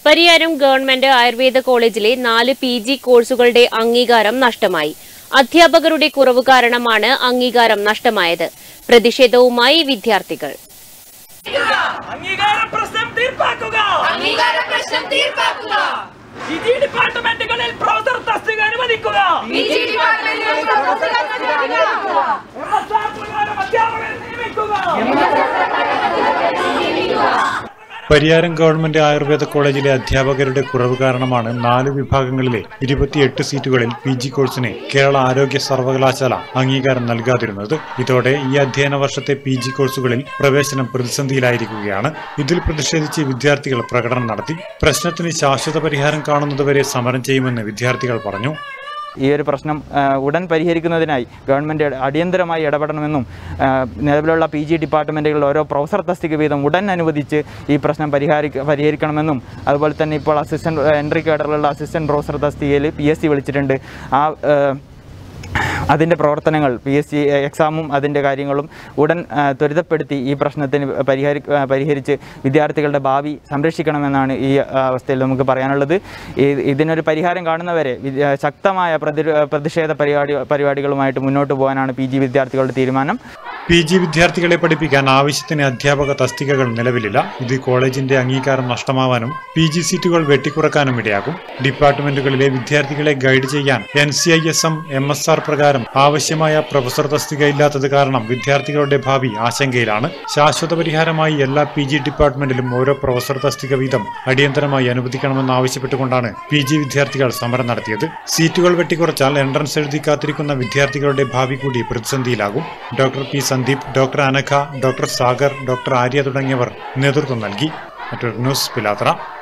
Pariyaram government Ayurveda കോളേജിലെ നാല് P G കോഴ്സുകളുടെ അംഗീകാരം നഷ്ടമായി അധ്യാപകരുടെ കുറവ് കാരണമാണ് അംഗീകാരം നഷ്ടമായത് പ്രതിഷേധവുമായി വിദ്യാർത്ഥികൾ അംഗീകാര പ്രശ്നം തീർപ്പാക്കുക അംഗീകാര പ്രശ്നം തീർപ്പാക്കുക വിധി ഡിപ്പാർട്ട്മെന്റുകളിൽ പ്രൊഫസർ തസ്തിക അനുവദിക്കുക വിജി ഡിപ്പാർട്ട്മെന്റിൽ പ്രൊഫസർ അനുവദിക്കുക MSR പ്രകാരം അധ്യാപകരെ നിയമിക്കുക പരിയാരം ഗവൺമെന്റ് ആയുർവേദ കോളേജിലെ അധ്യാപകരുടെ കുറവ് കാരണമാണ് നാല് വിഭാഗങ്ങളിലെ ഇരുപത്തിയെട്ട് സീറ്റുകളിൽ പി ജി കോഴ്സിന് കേരള ആരോഗ്യ സർവകലാശാല അംഗീകാരം നൽകാതിരുന്നത് ഇതോടെ ഈ അധ്യയന വർഷത്തെ പി ജി കോഴ്സുകളിൽ പ്രവേശനം പ്രതിസന്ധിയിലായിരിക്കുകയാണ് ഇതിൽ പ്രതിഷേധിച്ച് വിദ്യാർത്ഥികൾ പ്രകടനം നടത്തി പ്രശ്നത്തിന് ശാശ്വത പരിഹാരം കാണുന്നതുവരെ സമരം ചെയ്യുമെന്ന് വിദ്യാർത്ഥികൾ പറഞ്ഞു ഈ ഒരു പ്രശ്നം ആ, ഉടൻ പരിഹരിക്കുന്നതിനായി ഗവൺമെൻറ് അടിയന്തരമായി ഇടപെടണമെന്നും ആ, നിലവിലുള്ള പി ജി ഡിപ്പാർട്ട്മെൻറ്റുകളിൽ ഓരോ പ്രൊഫസർ തസ്തിക വീതം ഉടൻ അനുവദിച്ച് ഈ പ്രശ്നം പരിഹാരി പരിഹരിക്കണമെന്നും അതുപോലെ തന്നെ ഇപ്പോൾ അസിസ്റ്റൻറ്റ് എൻട്രി കേഡറിലുള്ള അസിസ്റ്റൻറ്റ് പ്രൊഫസർ തസ്തികയിൽ പി എസ് സി വിളിച്ചിട്ടുണ്ട് ആ ആ, അതിൻ്റെ പ്രവർത്തനങ്ങൾ പി എസ് സി എക്സാമും അതിൻ്റെ കാര്യങ്ങളും ഉടൻ ആ, ത്വരിതപ്പെടുത്തി ഈ പ്രശ്നത്തിന് പരിഹരി ആ, പരിഹരിച്ച് വിദ്യാർത്ഥികളുടെ ഭാവി സംരക്ഷിക്കണമെന്നാണ് ഈ ആ, അവസ്ഥയിൽ നമുക്ക് പറയാനുള്ളത് ഈ- ഇതിനൊരു പരിഹാരം കാണുന്നവരെ വിദ്യ- ശക്തമായ പ്രതി പ്രതിഷേധ പരിപാടി പരിപാടികളുമായിട്ട് മുന്നോട്ട് പോകാനാണ് പി ജി വിദ്യാർത്ഥികളുടെ തീരുമാനം പി ജി വിദ്യാർത്ഥികളെ പഠിപ്പിക്കാൻ ആവശ്യത്തിന് അധ്യാപക തസ്തികകൾ നിലവിലില്ല ഇത് കോളേജിന്റെ അംഗീകാരം നഷ്ടമാവാനും പി ജി സീറ്റുകൾ വെട്ടിക്കുറക്കാനും ഇടയാകും ഡിപ്പാർട്ട്മെന്റുകളിലെ വിദ്യാർത്ഥികളെ ഗൈഡ് ചെയ്യാൻ N C I S M M S R പ്രകാരം ആവശ്യമായ പ്രൊഫസർ തസ്തിക ഇല്ലാത്തത് കാരണം വിദ്യാർത്ഥികളുടെ ഭാവി ആശങ്കയിലാണ് ശാശ്വത പരിഹാരമായി എല്ലാ പി ജി ഡിപ്പാർട്ട്മെന്റിലും ഓരോ പ്രൊഫസർ തസ്തിക വീതം അടിയന്തരമായി അനുവദിക്കണമെന്ന് ആവശ്യപ്പെട്ടുകൊണ്ടാണ് പി ജി വിദ്യാർത്ഥികൾ സമരം നടത്തിയത് സീറ്റുകൾ വെട്ടിക്കുറച്ചാൽ എൻട്രൻസ് എഴുതി കാത്തിരിക്കുന്ന വിദ്യാർത്ഥികളുടെ ഭാവി കൂടി പ്രതിസന്ധിയിലാകും doctor P Sandeep doctor Anagha doctor Sagar doctor Arya തുടങ്ങിയവർ നേതൃത്വം നൽകി മറ്റൊരു ന്യൂസ് പിലാത്ര